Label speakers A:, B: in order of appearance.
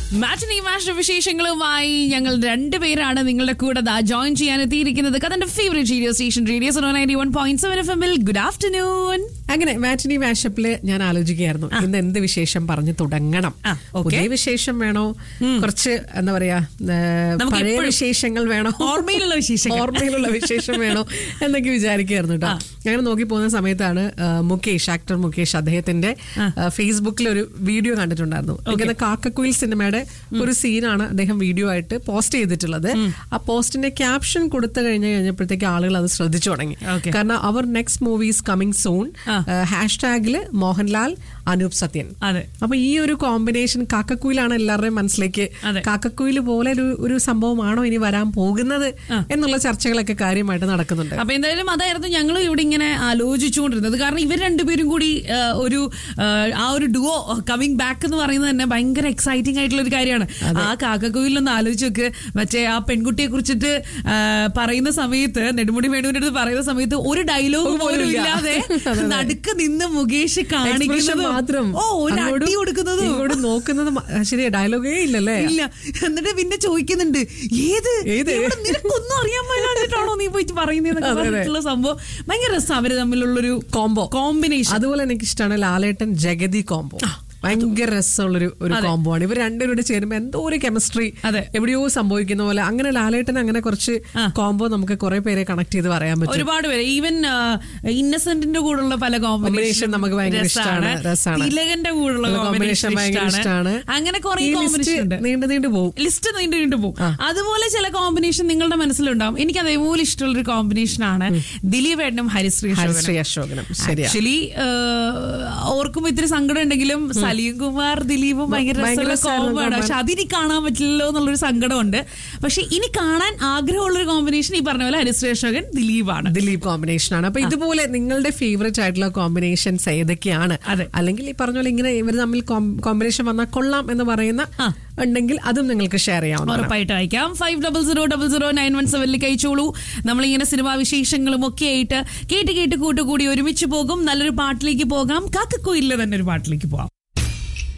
A: മാറ്റിനി മാഷ വിശേഷങ്ങളുമായി ഞങ്ങൾ രണ്ടുപേരാണ് നിങ്ങളുടെ കൂടെ ദാ ജോയിൻ ചെയ്യാൻ എത്തിയിരിക്കുന്നത് കഥന്റെ favourite radio station radio so ninety one point seven F എമ്മിൽ ഗുഡ് ആഫ്റ്റർനൂൺ
B: അങ്ങനെ മാറ്റിനി മാഷപ്പില് ഞാൻ ആലോചിക്കുകയായിരുന്നു ഇന്ന് എന്ത് വിശേഷം പറഞ്ഞു തുടങ്ങണം
A: ആ, okay.
B: പുതിയ വിശേഷം വേണോ കുറച്ച് എന്താ പറയാ ഏ,
A: നമുക്ക്
B: പഴയ
A: എപ്പോഴും
B: വിശേഷങ്ങൾ വേണോ
A: ഓർമ്മയിലുള്ള വിശേഷങ്ങൾ.
B: ഓർമ്മയിലുള്ള വിശേഷം വേണോ എന്നൊക്കെ വിചാരിക്കുകയായിരുന്നു കേട്ടോ അങ്ങനെ നോക്കി പോകുന്ന സമയത്താണ് ആ, മുകേഷ് ആക്ടർ മുകേഷ് അദ്ദേഹത്തിന്റെ ഫേസ്ബുക്കിൽ ഒരു വീഡിയോ കണ്ടിട്ടുണ്ടായിരുന്നു ഇങ്ങനെ കാക്കക്കുയിൽ സിനിമയുടെ ഒരു സീനാണ് അദ്ദേഹം വീഡിയോ ആയിട്ട് പോസ്റ്റ് ചെയ്തിട്ടുള്ളത് ആ പോസ്റ്റിന്റെ ക്യാപ്ഷൻ കൊടുത്തു കഴിഞ്ഞ് കഴിഞ്ഞപ്പോഴത്തേക്ക് ആളുകൾ അത് ശ്രദ്ധിച്ചു തുടങ്ങി
A: Okay.
B: കാരണം അവർ നെക്സ്റ്റ് മൂവീസ് കമ്മിങ് സൂൺ ഹാഷ്ടാഗില് മോഹൻലാൽ അനൂപ് സത്യൻ
A: അതെ
B: അപ്പൊ ഈ ഒരു കോമ്പിനേഷൻ കാക്കക്കുയിലാണ് എല്ലാവരുടെയും മനസ്സിലേക്ക്
A: അതെ.
B: കാക്കക്കുയിൽ പോലെ ഒരു ഒരു സംഭവമാണോ ഇനി വരാൻ പോകുന്നത് എന്നുള്ള ചർച്ചകളൊക്കെ കാര്യമായിട്ട് നടക്കുന്നുണ്ട്
A: അപ്പൊ എന്തായാലും അതായിരുന്നു ഞങ്ങൾ ഇവിടെ ഇങ്ങനെ ആലോചിച്ചുകൊണ്ടിരുന്നത് കാരണം ഇവർ രണ്ടുപേരും കൂടി ആ, ഒരു ആ, ആ ഒരു ഡുവോ കമ്മിങ് ബാക്ക് എന്ന് പറയുന്നത് തന്നെ ഭയങ്കര എക്സൈറ്റിംഗ് ആയിട്ടുള്ള ഒരു കാര്യമാണ് ആ കാക്കക്കോയിലൊന്ന് ആലോചിച്ച് നോക്ക് മറ്റേ ആ പെൺകുട്ടിയെ കുറിച്ചിട്ട് ആ, പറയുന്ന സമയത്ത് നെടുമുടി വേണുവിന്റെ അടുത്ത് പറയുന്ന സമയത്ത് ഒരു ഡയലോഗ് പോലും
B: ഇല്ല.
A: ഇല്ലാതെ
B: അതെ.
A: നടുക്ക് നിന്ന് മുകേഷ്
B: Expression
A: കാണിക്കുന്നത്
B: മാത്രം
A: ഓ ഒരു
B: അങ്ങോട്ടും
A: അടി കൊടുക്കുന്നതും
B: ഇങ്ങോട്ടും നോക്കുന്നത് മ- ശരിയാ ഡയലോഗേ ഇല്ലല്ലേ
A: ഇല്ല എന്നിട്ട് പിന്നെ ചോദിക്കുന്നുണ്ട് ഏത്
B: ഏത്?
A: ഇവിടെ നിനക്കൊന്നും അറിയാൻ പാടില്ലാഞ്ഞിട്ടാണോ നീ പോയിട്ട് പറയുന്നതെന്നൊക്കെ
B: അതെ, അതെ.
A: പറഞ്ഞിട്ടുള്ള സംഭവം ഭയങ്കര രസം അവര് തമ്മിലുള്ളൊരു
B: കോംബോ
A: കോമ്പിനേഷൻ
B: അതുപോലെ എനിക്ക് ഇഷ്ടമാണ് ലാലേട്ടൻ ജഗതി കോംബോ ഭയങ്കര രസമുള്ളൊരു ഒരു
A: അതെ.
B: കോംബോ ആണ് ഇവർ രണ്ടുപേരുടെ ചേരുമ്പോൾ എന്തോ ഒരു കെമിസ്ട്രി
A: അതെ.
B: എവിടെയോ സംഭവിക്കുന്ന പോലെ അങ്ങനെ ലാലേട്ടൻ അങ്ങനെ കുറച്ച് കോംബോ നമുക്ക് കുറെ പേരെ കണക്ട് ചെയ്ത് പറയാൻ പറ്റും
A: ഒരുപാട് പേര് ഈവൻ ഇന്നസെന്റിന്റെ കൂടെയുള്ള പല
B: Combination
A: കോമ്പിനേഷൻ
B: നമുക്ക് ഭയങ്കര ഇഷ്ടാണ്, രസാണ്.
A: തിലകന്റെ കൂടെയുള്ള
B: ഉള്ള
A: കോമ്പിനേഷൻ
B: combination ഭയങ്കര ഇഷ്ടാണ്.
A: അങ്ങനെ കുറെ
B: ഈ list
A: കോമ്പിനേഷൻ ഉണ്ട്
B: നീണ്ടു നീണ്ടു പോകും
A: ലിസ്റ്റ് നീണ്ടു നീണ്ടു പോകും അതുപോലെ ചില കോമ്പിനേഷൻ നിങ്ങളുടെ മനസ്സിലുണ്ടാവും എനിക്ക് അതേപോലെ ഇഷ്ടമുള്ള ഒരു കോമ്പിനേഷൻ ആണ് ദിലീപ് ഏട്ടനും ഹരിശ്രീ
B: ഹരിശ്രീ അശോകനും ശരിയാ
A: ആക്ച്വലി ഓർക്കുമ്പോ ഇത്തിരി സങ്കടം ഉണ്ടെങ്കിലും സലീം കുമാർ ദിലീപും ഭയങ്കര
B: ഭയങ്കര
A: രസമുള്ള
B: രസമായിരുന്നു
A: കോമ്പാണ് പക്ഷെ അതിനി കാണാൻ പറ്റില്ലല്ലോ എന്നുള്ളൊരു സങ്കടമുണ്ട് പക്ഷെ ഇനി കാണാൻ ആഗ്രഹമുള്ളൊരു കോമ്പിനേഷൻ ഈ പറഞ്ഞ പോലെ ഹരിശ്രീ അശോകൻ ദിലീപാണ്
B: ദിലീപ് കോമ്പിനേഷൻ ആണ് അപ്പൊ ഇതുപോലെ നിങ്ങളുടെ ഫേവറേറ്റ് ആയിട്ടുള്ള കോമ്പിനേഷൻസ് ഏതൊക്കെയാണ്
A: അതെ.
B: അല്ലെങ്കിൽ ഈ പറഞ്ഞ പോലെ ഇങ്ങനെ ഇവർ തമ്മിൽ കോമ്പിനേഷൻ വന്നാൽ കൊള്ളാം എന്ന് പറയുന്ന ഉണ്ടെങ്കിൽ അതും നിങ്ങൾക്ക് ഷെയർ ചെയ്യാവുന്നതാണ്
A: ഉറപ്പായിട്ട് അയക്കാം five double zero double zero nine one സെവനിലേക്ക് അയച്ചോളൂ നമ്മളിങ്ങനെ സിനിമാ വിശേഷങ്ങളും ഒക്കെ ആയിട്ട് കേട്ട് കേട്ട് കൂട്ടുകൂടി ഒരുമിച്ച് പോകും നല്ലൊരു പാട്ടിലേക്ക് പോകാം കാക്കക്കോയിലെ തന്നെ ഒരു പാട്ടിലേക്ക് പോകാം